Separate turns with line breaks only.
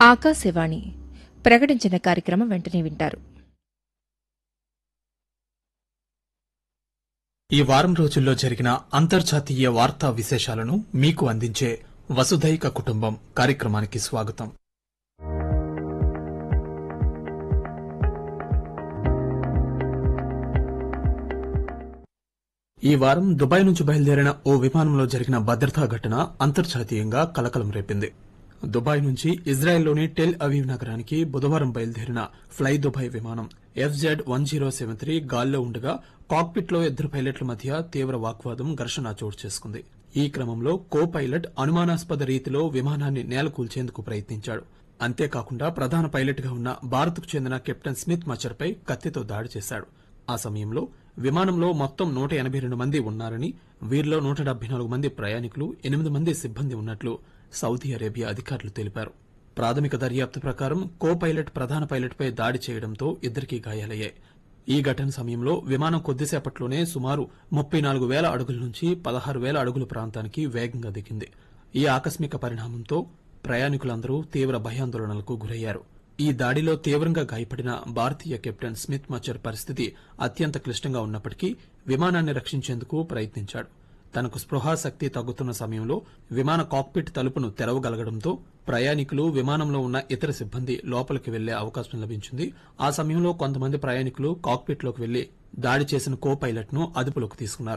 ఆకాశవాణి ప్రకటించిన కార్యక్రమం వెంటనే వింటారు
ఈ వారం రోజుల్లో జరిగిన అంతర్జాతీయ వార్తా విశేషాలను మీకు అందించే వసుధైక కుటుంబం కార్యక్రమానికి స్వాగతం ఈ వారం దుబాయ్ నుంచి బయలుదేరిన ఓ విమానంలో జరిగిన భద్రతా ఘటన అంతర్జాతీయంగా కలకలం రేపింది దుబాయ్ నుంచి ఇజ్రాయెల్లోని టెల్ అవీవ్ నగరానికి బుధవారం బయలుదేరిన ఫ్లై దుబాయ్ విమానం FZ one zero seven three గాల్లో ఉండగా కాక్పిట్ లో ఇద్దరు పైలట్ల మధ్య తీవ్ర వాగ్వాదం ఘర్షణ చోటు చేసుకుంది ఈ క్రమంలో కో పైలట్ అనుమానాస్పద రీతిలో విమానాన్ని నేలకూల్చేందుకు ప్రయత్నించాడు అంతేకాకుండా ప్రధాన పైలట్ గా ఉన్న భారత్కు చెందిన కెప్టెన్ స్మిత్ మచర్పై కత్తితో దాడి చేశాడు ఆ సమయంలో విమానంలో మొత్తం నూట ఎనబై రెండు మంది ఉన్నారని వీరిలో నూట డెబ్బై నాలుగు మంది ప్రయాణికులు ఎనిమిది మంది సిబ్బంది ఉన్నట్లు సౌదీ అరేబియా అధికారులు తెలిపారు ప్రాథమిక దర్యాప్తు ప్రకారం కో పైలట్ ప్రధాన పైలట్పై దాడి చేయడంతో ఇద్దరికీ గాయాలయ్యాయి ఈ ఘటన సమయంలో విమానం కొద్దిసేపట్లోనే సుమారు ముప్పై నాలుగు వేల అడుగుల నుంచి పదహారు వేల అడుగుల ప్రాంతానికి వేగంగా దిగింది ఈ ఆకస్మిక పరిణామంతో ప్రయాణికులందరూ తీవ్ర భయాందోళనలకు గురయ్యారు ఈ దాడిలో తీవ్రంగా గాయపడిన భారతీయ కెప్టెన్ స్మిత్ మచర్ పరిస్థితి అత్యంత క్లిష్టంగా ఉన్నప్పటికీ విమానాన్ని రక్షించేందుకు ప్రయత్నించాడు తనకు స్పృహాశక్తి తగ్గుతున్న సమయంలో విమాన కాక్పిట్ తలుపును తెరవగలగడంతో ప్రయాణికులు విమానంలో ఉన్న ఇతర సిబ్బంది లోపలికి వెళ్లే అవకాశం లభించింది ఆ సమయంలో కొంతమంది ప్రయాణికులు కాక్పిట్లోకి వెళ్లి దాడి చేసిన కో పైలట్ ను అదుపులోకి తీసుకున్నారు